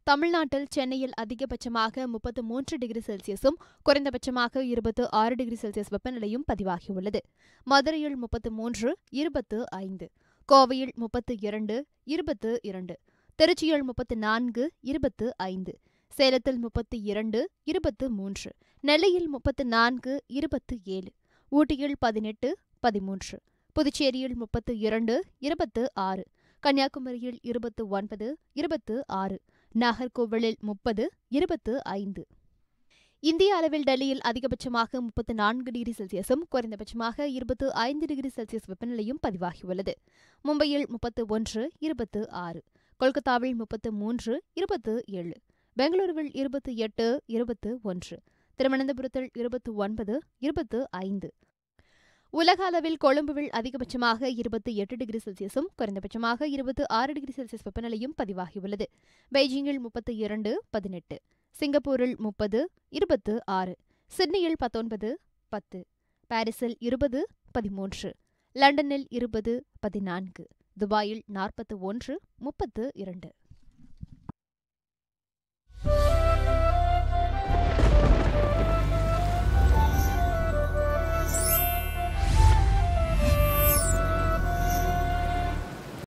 தமிழ்நாட்டில் சென்னையில் அதிகபட்சமாக முப்பத்து மூன்று டிகிரி செல்சியஸும் குறைந்தபட்சமாக இருபத்து ஆறு டிகிரி செல்சியஸ் வெப்பநிலையும் பதிவாகியுள்ளது மதுரையில் முப்பத்து மூன்று இருபத்து ஐந்து கோவையில் முப்பத்து இரண்டு இருபத்து இரண்டு திருச்சியில் முப்பத்து நான்கு இருபத்து ஐந்து சேலத்தில் முப்பத்து இரண்டு இருபத்து மூன்று நெல்லையில் முப்பத்து நான்கு இருபத்து ஏழு ஊட்டியில் பதினெட்டு பதிமூன்று புதுச்சேரியில் முப்பத்து இரண்டு இருபத்து ஆறு கன்னியாகுமரியில் இருபத்து ஒன்பது இருபத்து ஆறு நாகர்கோவிலில் முப்பது இருபத்து ஐந்து இந்திய அளவில் டெல்லியில் அதிகபட்சமாக முப்பத்து நான்கு டிகிரி செல்சியஸும் குறைந்தபட்சமாக இருபத்து ஐந்து டிகிரி செல்சியஸ் வெப்பநிலையும் பதிவாகியுள்ளது மும்பையில் முப்பத்து ஒன்று இருபத்து ஆறு கொல்கத்தாவில் முப்பத்து மூன்று இருபத்து ஏழு பெங்களூருவில் இருபத்து எட்டு இருபத்து ஒன்று திருவனந்தபுரத்தில் இருபத்து ஒன்பது இருபத்து ஐந்து உலக அளவில் கொழும்புவில் அதிகபட்சமாக இருபத்தி எட்டு டிகிரி செல்சியஸும் குறைந்தபட்சமாக இருபத்தி ஆறு டிகிரி செல்சியஸ் வெப்பநிலையும் பதிவாகியுள்ளது பெய்ஜிங்கில் முப்பத்தி இரண்டு பதினெட்டு சிங்கப்பூரில் முப்பது இருபத்து ஆறு சிட்னியில் பத்தொன்பது பத்து பாரிஸில் இருபது பதிமூன்று லண்டனில் இருபது பதினான்கு துபாயில் நாற்பத்து ஒன்று முப்பத்து இரண்டு